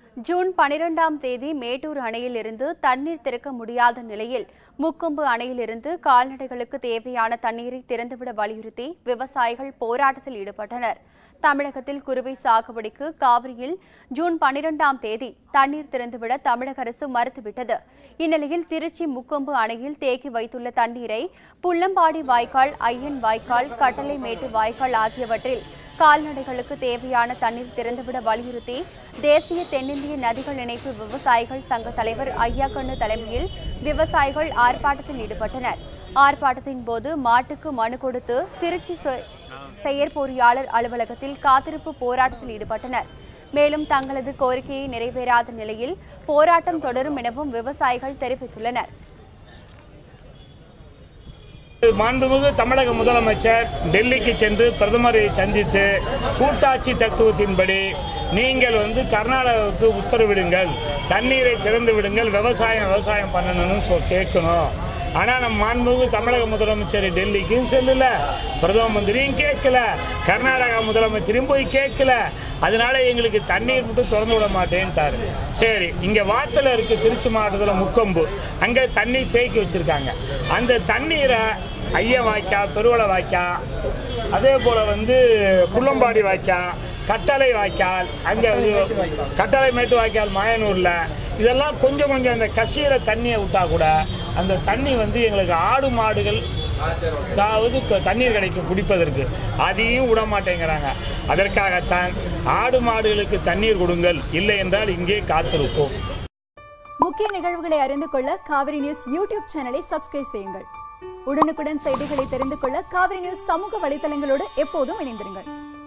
June பனிரெண்டாம் தேதி மேட்டூர் அணையிலிருந்து தண்ணீர் திறக்க முடியாத நிலையில் முக்கொம்பு அணையிலிருந்து கால்நடைகளுக்கு தேவையான தண்ணீரை திறந்துவிட வலியுறுத்தி விவசாயிகள் போராட்டத்தில் ஈடுபட்டனர் தமிழகத்தில் குறுவை சாகுபடிக்கு காவிரியில் ஜூன் பனிரெண்டாம் தேதி தண்ணீர் திறந்துவிட தமிழக அரசு மறுத்துவிட்டது இந்நிலையில் திருச்சி முக்கொம்பு அணையில் தேக்கி வைத்துள்ள தண்ணீரை புள்ளம்பாடி வாய்க்கால் ஐயன் வாய்க்கால் கட்டளைமேட்டு வாய்க்கால் ஆகியவற்றில் கால்நடைகளுக்கு தேவையான தண்ணீர் திறந்துவிட வலியுறுத்தி தேசிய தென்னிந்திய நதிகள் இணைப்பு விவசாயிகள் சங்க தலைவர் ஐயாக்கண்ணு தலைமையில் விவசாயிகள் ஆர்ப்பாட்டத்தில் ஈடுபட்டனர் ஆர்ப்பாட்டத்தின் போது மாட்டுக்கு மனு கொடுத்து திருச்சி செ- செயற்பொறியாளர் அலுவலகத்தில் காத்திருப்பு போராட்டத்தில் ஈடுபட்டனர் மேலும் தங்களது கோரிக்கையை நிறைவேறாத நிலையில் போராட்டம் தொடரும் எனவும் விவசாயிகள் தெரிவித்துள்ளனர் மாண்புமிகு தமிழக முதலமைச்சர் டெல்லிக்கு சென்று பிரதமரை சந்தித்து கூட்டாட்சி தத்துவத்தின்படி நீங்கள் வந்து கர்நாடகாவுக்கு உத்தரவிடுங்கள் தண்ணீரை திறந்து விடுங்கள் விவசாயம் விவசாயம் பண்ணணும்னு சொ கேட்கணும் ஆனால் நம்ம மாண்புமிகு தமிழக முதலமைச்சர் டெல்லிக்கும் செல்லல பிரதம மந்திரியும் கேட்கல கர்நாடகா முதலமைச்சரையும் போய் கேட்கல அதனால எங்களுக்கு தண்ணீர் மட்டும் திறந்து விட மாட்டேன்ட்டாரு சரி இங்க வாத்தல இருக்கு திருச்சி மாவட்டத்தில் முக்கொம்பு அங்க தண்ணீர் தேக்கி வச்சிருக்காங்க அந்த தண்ணீரை ஐய வாய்க்கா பெருவள வாய்க்கா அதே போல வந்து புள்ளம்பாடி வாய்க்கா கட்டளை வாய்க்கால் அங்க கட்டளை மேட்டு வாய்க்கால் மாயனூர்ல இதெல்லாம் கொஞ்சம் கொஞ்சம் அந்த கசியில தண்ணியை விட்டா கூட அந்த தண்ணி வந்து எங்களுக்கு ஆடு மாடுகள் அதாவது க- தண்ணீர் கிடைக்கும் குடிப்பதற்கு அதையும் விட மாட்டேங்கிறாங்க அதற்காகத்தான் ஆடு மாடுகளுக்கு தண்ணீர் கொடுங்கள் இல்லை என்றால் இங்கே காத்திருப்போம் முக்கிய நிகழ்வுகளை அறிந்து கொள்ள காவிரி நியூஸ் யூடியூப் சேனலை சப்ஸ்கிரைப் செய்யுங்கள் உடனுக்குடன் செய்திகளை தெரிந்து கொள்ள காவிரி நியூஸ் சமூக வலைதளங்களோடு எப்போதும் இணைந்திருங்கள்